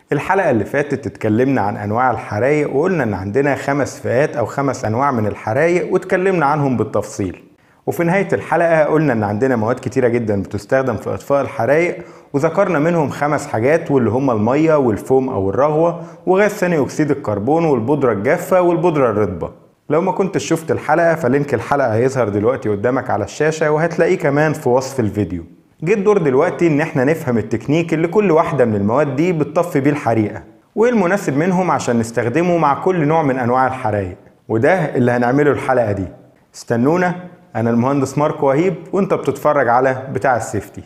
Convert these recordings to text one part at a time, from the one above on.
الحلقة اللي فاتت اتكلمنا عن أنواع الحرايق وقلنا إن عندنا خمس فئات أو خمس أنواع من الحرايق واتكلمنا عنهم بالتفصيل وفي نهاية الحلقة قلنا إن عندنا مواد كتيرة جدا بتستخدم في إطفاء الحرايق وذكرنا منهم خمس حاجات واللي هما المية والفوم أو الرغوة وغاز ثاني أكسيد الكربون والبودرة الجافة والبودرة الرطبة لو ما كنتش شفت الحلقة فلينك الحلقة هيظهر دلوقتي قدامك على الشاشة وهتلاقيه كمان في وصف الفيديو جه الدور دلوقتي ان احنا نفهم التكنيك اللي كل واحدة من المواد دي بتطفي بيه الحريقة وايه المناسب منهم عشان نستخدمه مع كل نوع من انواع الحرايق وده اللي هنعمله الحلقة دي استنونا انا المهندس ماركو وهيب وانت بتتفرج على بتاع السيفتي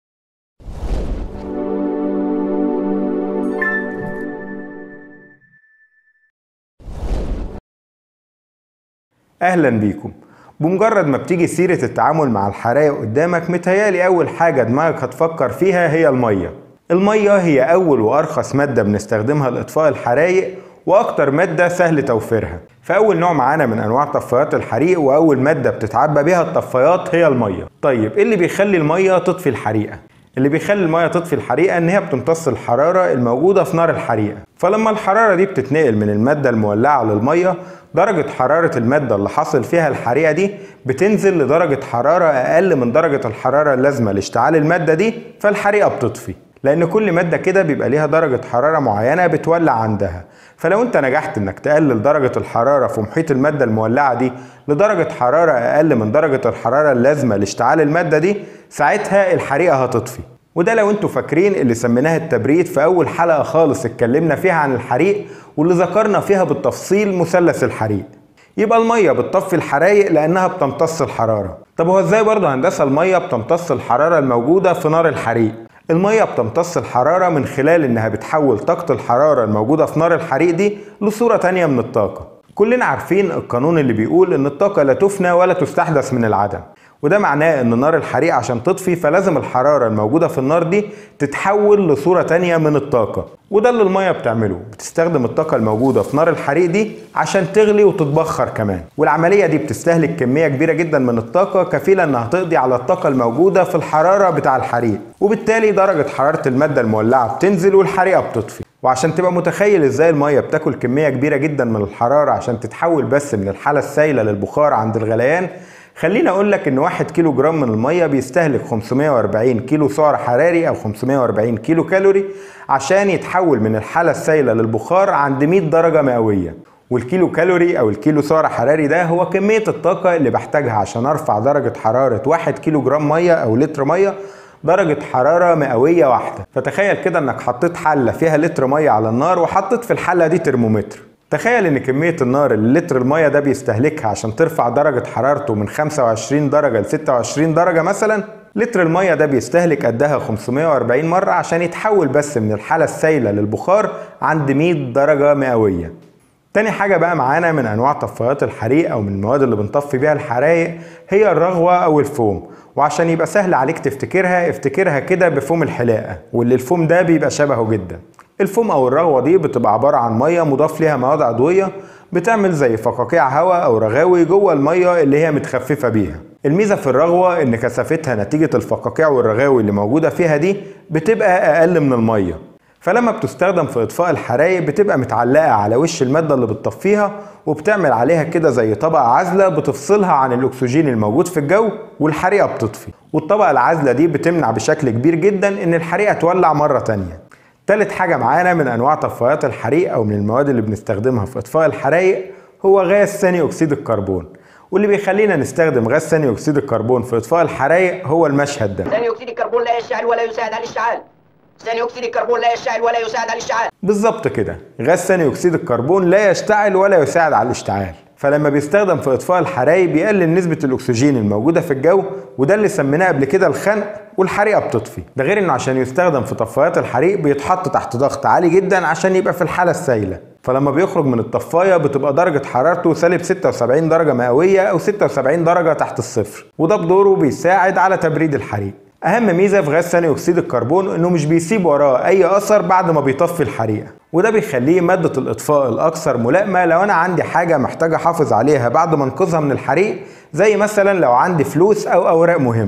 اهلا بيكم بمجرد ما بتيجي سيرة التعامل مع الحرايق قدامك متهيالي أول حاجة دماغك هتفكر فيها هي المية المية هي أول وأرخص مادة بنستخدمها لإطفاء الحرايق وأكتر مادة سهل توفيرها فأول نوع معانا من أنواع طفايات الحريق وأول مادة بتتعبى بيها الطفايات هي المية طيب إيه اللي بيخلي المية تطفي الحريقة؟ اللي بيخلي المية تطفي الحريقة إن هي بتمتص الحرارة الموجودة في نار الحريقة فلما الحرارة دي بتتنقل من المادة المولعة للمية درجة حرارة المادة اللي حصل فيها الحريقة دي بتنزل لدرجة حرارة أقل من درجة الحرارة اللازمة لاشتعال المادة دي فالحريقة بتطفي لأن كل مادة كده بيبقى ليها درجة حرارة معينة بتولع عندها فلو انت نجحت انك تقلل درجة الحرارة في محيط المادة المولعة دي لدرجة حرارة أقل من درجة الحرارة اللازمة لاشتعال المادة دي ساعتها الحريقة هتطفي وده لو انتوا فاكرين اللي سميناها التبريد في اول حلقة خالص اتكلمنا فيها عن الحريق واللي ذكرنا فيها بالتفصيل مثلث الحريق يبقى المية بتطفي الحرايق لانها بتمتص الحرارة طب هو ازاي برضه هندسة المية بتمتص الحرارة الموجودة في نار الحريق المية بتمتص الحرارة من خلال انها بتحول طاقة الحرارة الموجودة في نار الحريق دي لصورة تانية من الطاقة كلنا عارفين القانون اللي بيقول ان الطاقة لا تفنى ولا تستحدث من العدم وده معناه ان نار الحريق عشان تطفي فلازم الحرارة الموجودة في النار دي تتحول لصورة تانية من الطاقة وده اللي المية بتعمله بتستخدم الطاقة الموجودة في نار الحريق دي عشان تغلي وتتبخر كمان والعملية دي بتستهلك كمية كبيرة جدا من الطاقة كفيلة انها تقضي على الطاقة الموجودة في الحرارة بتاع الحريق وبالتالي درجة حرارة المادة المولعة بتنزل والحريقة بتطفي وعشان تبقى متخيل ازاي المية بتاكل كمية كبيرة جدا من الحرارة عشان تتحول بس من الحالة السائلة للبخار عند الغليان خليني اقول لك ان 1 كيلو جرام من الميه بيستهلك 540 كيلو سعر حراري او 540 كيلو كالوري عشان يتحول من الحاله السائله للبخار عند 100 درجه مئويه والكيلو كالوري او الكيلو سعر حراري ده هو كميه الطاقه اللي بحتاجها عشان ارفع درجه حراره 1 كيلو جرام ميه او لتر ميه درجة حرارة مئوية واحدة فتخيل كده انك حطيت حلة فيها لتر مية على النار وحطيت في الحلة دي ترمومتر تخيل ان كمية النار اللي لتر المية ده بيستهلكها عشان ترفع درجة حرارته من 25 درجة ل 26 درجة مثلا لتر المية ده بيستهلك قدها 540 مرة عشان يتحول بس من الحالة السائلة للبخار عند 100 درجة مئوية تاني حاجة بقى معانا من أنواع طفايات الحريق أو من المواد اللي بنطفي بيها الحرايق هي الرغوة أو الفوم وعشان يبقى سهل عليك تفتكرها افتكرها كده بفوم الحلاقة واللي الفوم ده بيبقى شبهه جدا الفوم او الرغوه دي بتبقى عباره عن ميه مضاف ليها مواد عضويه بتعمل زي فقاقيع هواء او رغاوي جوه الميه اللي هي متخففه بيها الميزه في الرغوه ان كثافتها نتيجه الفقاقيع والرغاوي اللي موجوده فيها دي بتبقى اقل من الميه فلما بتستخدم في اطفاء الحرايق بتبقى متعلقه على وش الماده اللي بتطفيها وبتعمل عليها كده زي طبقه عازله بتفصلها عن الاكسجين الموجود في الجو والحريقه بتطفي والطبقه العازله دي بتمنع بشكل كبير جدا ان الحريقه تولع مره تانيه تالت حاجة معانا من أنواع طفايات الحريق أو من المواد اللي بنستخدمها في إطفاء الحرايق هو غاز ثاني أكسيد الكربون واللي بيخلينا نستخدم غاز ثاني أكسيد الكربون في إطفاء الحرايق هو المشهد ده ثاني اكسيد الكربون لا يشتعل ولا يساعد على الاشتعال ثاني اكسيد الكربون لا يشتعل ولا يساعد على الاشتعال بالظبط كده غاز ثاني أكسيد الكربون لا يشتعل ولا يساعد على الاشتعال فلما بيستخدم في اطفاء الحرايق بيقلل نسبة الاكسجين الموجودة في الجو وده اللي سميناه قبل كده الخنق والحريقة بتطفي ده غير انه عشان يستخدم في طفايات الحريق بيتحط تحت ضغط عالي جدا عشان يبقى في الحالة السائلة فلما بيخرج من الطفاية بتبقى درجة حرارته سالب 76 درجة مئوية او 76 درجة تحت الصفر وده بدوره بيساعد على تبريد الحريق اهم ميزه في غاز ثاني اكسيد الكربون انه مش بيسيب وراه اي اثر بعد ما بيطفي الحريقه وده بيخليه ماده الاطفاء الاكثر ملائمه لو انا عندي حاجه محتاج احافظ عليها بعد ما انقذها من الحريق زي مثلا لو عندي فلوس او اوراق مهمه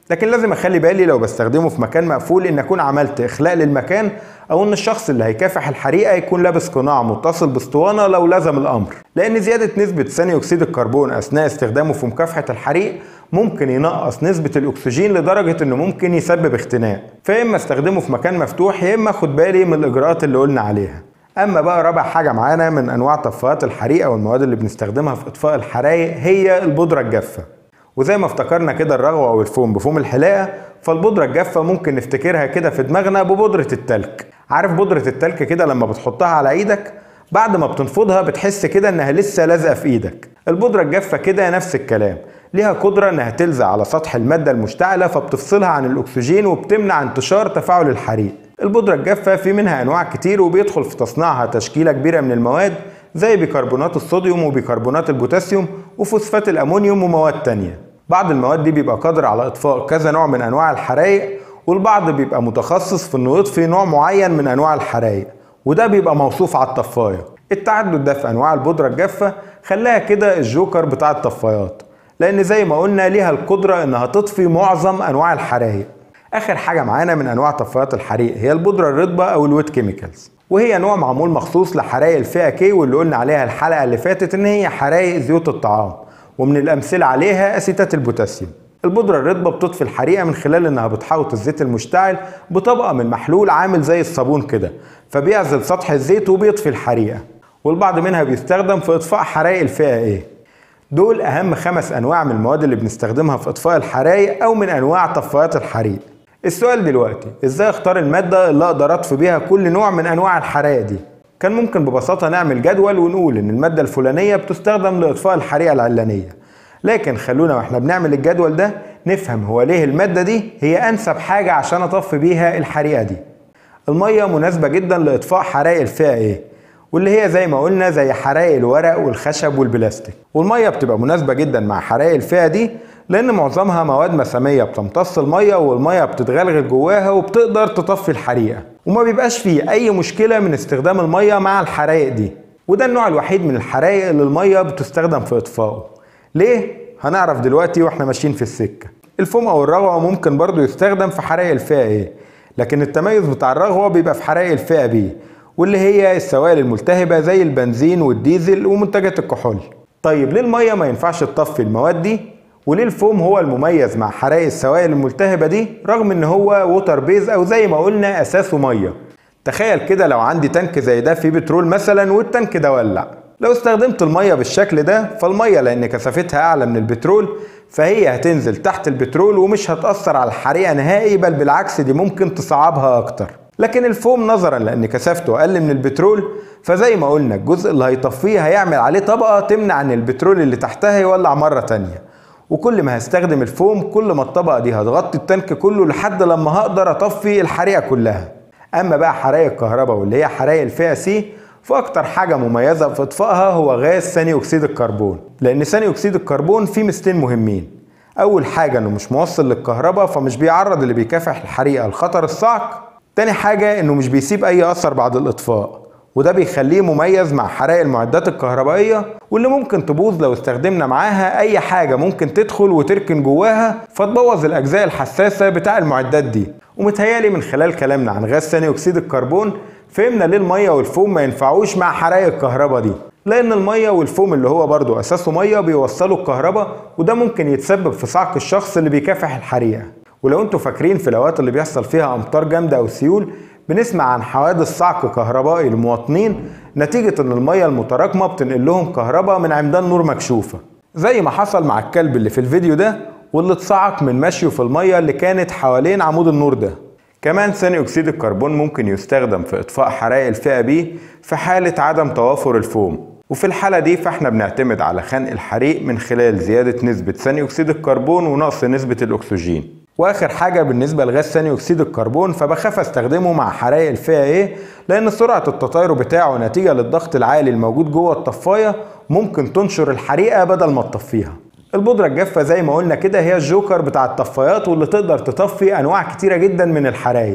لكن لازم اخلي بالي لو بستخدمه في مكان مقفول ان اكون عملت اخلاء للمكان او ان الشخص اللي هيكافح الحريقه يكون لابس قناع متصل باسطوانه لو لزم الامر لان زياده نسبه ثاني اكسيد الكربون اثناء استخدامه في مكافحه الحريق ممكن ينقص نسبه الاكسجين لدرجه انه ممكن يسبب اختناق فيا اما استخدمه في مكان مفتوح يا اما اخد بالي من الاجراءات اللي قلنا عليها اما بقى رابع حاجه معانا من انواع طفايات الحريقه والمواد اللي بنستخدمها في اطفاء الحرايق هي البودره الجافه وزي ما افتكرنا كده الرغوه او الفوم بفوم الحلاقه فالبودره الجافه ممكن نفتكرها كده في دماغنا ببودره التلك عارف بودره التلك كده لما بتحطها على ايدك بعد ما بتنفضها بتحس كده انها لسه لازقه في ايدك البودره الجافه كده نفس الكلام ليها قدرة انها تلزق على سطح المادة المشتعلة فبتفصلها عن الاكسجين وبتمنع انتشار تفاعل الحريق البودرة الجافة في منها انواع كتير وبيدخل في تصنيعها تشكيلة كبيرة من المواد زي بيكربونات الصوديوم وبيكربونات البوتاسيوم وفوسفات الامونيوم ومواد تانية بعض المواد دي بيبقى قادر على اطفاء كذا نوع من انواع الحرايق والبعض بيبقى متخصص في انه يطفي نوع معين من انواع الحرايق وده بيبقى موصوف على الطفايه التعدد ده في انواع البودره الجافه خلاها كده الجوكر بتاع الطفايات لان زي ما قلنا ليها القدره انها تطفي معظم انواع الحرايق اخر حاجه معانا من انواع طفايات الحريق هي البودره الرطبه او الويت كيميكالز وهي نوع معمول مخصوص لحرايق الفئه كي واللي قلنا عليها الحلقه اللي فاتت ان هي حرايق زيوت الطعام ومن الامثله عليها اسيتات البوتاسيوم البودرة الرطبة بتطفي الحريقة من خلال انها بتحوط الزيت المشتعل بطبقة من محلول عامل زي الصابون كده فبيعزل سطح الزيت وبيطفي الحريقة والبعض منها بيستخدم في اطفاء حرائق الفئة ايه دول اهم خمس انواع من المواد اللي بنستخدمها في اطفاء الحرائق او من انواع طفايات الحريق السؤال دلوقتي ازاي اختار المادة اللي اقدر اطفي بيها كل نوع من انواع الحرائق دي كان ممكن ببساطة نعمل جدول ونقول ان المادة الفلانية بتستخدم لاطفاء الحريقة العلانية لكن خلونا واحنا بنعمل الجدول ده نفهم هو ليه المادة دي هي انسب حاجة عشان اطفي بيها الحريقة دي المية مناسبة جدا لاطفاء حرائق الفئة ايه واللي هي زي ما قلنا زي حرائق الورق والخشب والبلاستيك والمية بتبقى مناسبة جدا مع حرائق الفئة دي لان معظمها مواد مسامية بتمتص المية والمية بتتغلغل جواها وبتقدر تطفي الحريقة وما بيبقاش فيه اي مشكلة من استخدام المية مع الحرائق دي وده النوع الوحيد من الحرائق اللي المية بتستخدم في اطفائه ليه؟ هنعرف دلوقتي واحنا ماشيين في السكة الفوم او الرغوة ممكن برضو يستخدم في حرائق الفئة ايه لكن التميز بتاع الرغوة بيبقى في حرائق الفئة بي واللي هي السوائل الملتهبة زي البنزين والديزل ومنتجات الكحول طيب ليه المية ما ينفعش تطفي المواد دي وليه الفوم هو المميز مع حرائق السوائل الملتهبة دي رغم ان هو ووتر بيز او زي ما قلنا اساسه مية تخيل كده لو عندي تانك زي ده فيه بترول مثلا والتانك ده ولع لو استخدمت المية بالشكل ده فالمية لان كثافتها اعلى من البترول فهي هتنزل تحت البترول ومش هتأثر على الحريقة نهائي بل بالعكس دي ممكن تصعبها اكتر لكن الفوم نظرا لان كثافته اقل من البترول فزي ما قلنا الجزء اللي هيطفيه هيعمل عليه طبقة تمنع ان البترول اللي تحتها يولع مرة تانية وكل ما هستخدم الفوم كل ما الطبقة دي هتغطي التانك كله لحد لما هقدر اطفي الحريقة كلها اما بقى حرائق الكهرباء واللي هي حرائق الفئة سي فاكتر حاجه مميزه في اطفائها هو غاز ثاني اكسيد الكربون لان ثاني اكسيد الكربون فيه ميزتين مهمين اول حاجه انه مش موصل للكهرباء فمش بيعرض اللي بيكافح الحريقه لخطر الصعق تاني حاجه انه مش بيسيب اي اثر بعد الاطفاء وده بيخليه مميز مع حرائق المعدات الكهربائيه واللي ممكن تبوظ لو استخدمنا معاها اي حاجه ممكن تدخل وتركن جواها فتبوظ الاجزاء الحساسه بتاع المعدات دي ومتهيالي من خلال كلامنا عن غاز ثاني اكسيد الكربون فهمنا ليه الميه والفوم ما ينفعوش مع حرائق الكهرباء دي لان الميه والفوم اللي هو برضو اساسه ميه بيوصلوا الكهرباء وده ممكن يتسبب في صعق الشخص اللي بيكافح الحريقه ولو انتوا فاكرين في الاوقات اللي بيحصل فيها امطار جامده او سيول بنسمع عن حوادث صعق كهربائي للمواطنين نتيجة ان المية المتراكمة بتنقل لهم كهرباء من عمدان نور مكشوفة زي ما حصل مع الكلب اللي في الفيديو ده واللي اتصعق من مشيه في المية اللي كانت حوالين عمود النور ده كمان ثاني اكسيد الكربون ممكن يستخدم في اطفاء حرائق الفئه بي في حاله عدم توافر الفوم وفي الحالة دي فاحنا بنعتمد على خنق الحريق من خلال زيادة نسبة ثاني أكسيد الكربون ونقص نسبة الأكسجين واخر حاجه بالنسبه لغاز ثاني اكسيد الكربون فبخاف استخدمه مع حرائق الفئه ايه لان سرعه التطاير بتاعه نتيجه للضغط العالي الموجود جوه الطفايه ممكن تنشر الحريقه بدل ما تطفيها البودرة الجافة زي ما قلنا كده هي الجوكر بتاع الطفايات واللي تقدر تطفي أنواع كتيرة جدا من الحرايق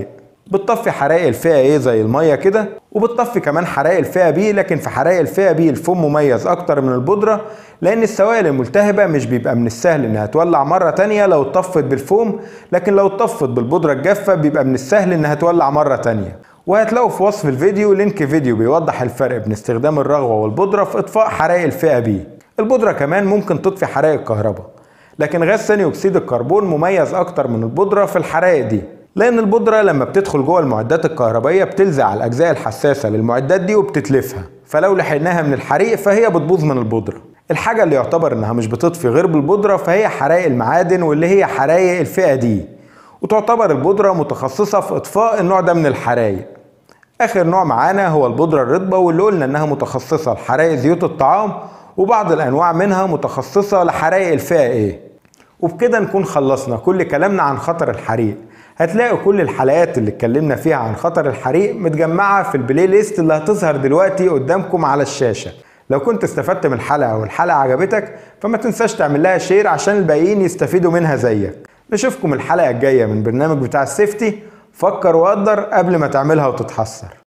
بتطفي حرائق الفئة A زي المية كده وبتطفي كمان حرائق الفئة B لكن في حرائق الفئة B الفوم مميز أكتر من البودرة لأن السوائل الملتهبة مش بيبقى من السهل إنها تولع مرة تانية لو اتطفت بالفوم لكن لو اتطفت بالبودرة الجافة بيبقى من السهل إنها تولع مرة تانية وهتلاقوا في وصف الفيديو لينك فيديو بيوضح الفرق بين استخدام الرغوة والبودرة في إطفاء حرائق الفئة B البودرة كمان ممكن تطفي حرائق الكهرباء لكن غاز ثاني أكسيد الكربون مميز أكتر من البودرة في الحرائق دي لأن البودرة لما بتدخل جوه المعدات الكهربائية بتلزق على الأجزاء الحساسة للمعدات دي وبتتلفها فلو لحقناها من الحريق فهي بتبوظ من البودرة الحاجة اللي يعتبر إنها مش بتطفي غير بالبودرة فهي حرائق المعادن واللي هي حرائق الفئة دي وتعتبر البودرة متخصصة في إطفاء النوع ده من الحرائق آخر نوع معانا هو البودرة الرطبة واللي قلنا إنها متخصصة لحرائق زيوت الطعام وبعض الأنواع منها متخصصة لحرائق الفئة إيه وبكده نكون خلصنا كل كلامنا عن خطر الحريق هتلاقوا كل الحلقات اللي اتكلمنا فيها عن خطر الحريق متجمعة في البلاي ليست اللي هتظهر دلوقتي قدامكم على الشاشة لو كنت استفدت من الحلقة والحلقة عجبتك فما تنساش تعمل لها شير عشان الباقيين يستفيدوا منها زيك نشوفكم الحلقة الجاية من برنامج بتاع السيفتي فكر وقدر قبل ما تعملها وتتحسر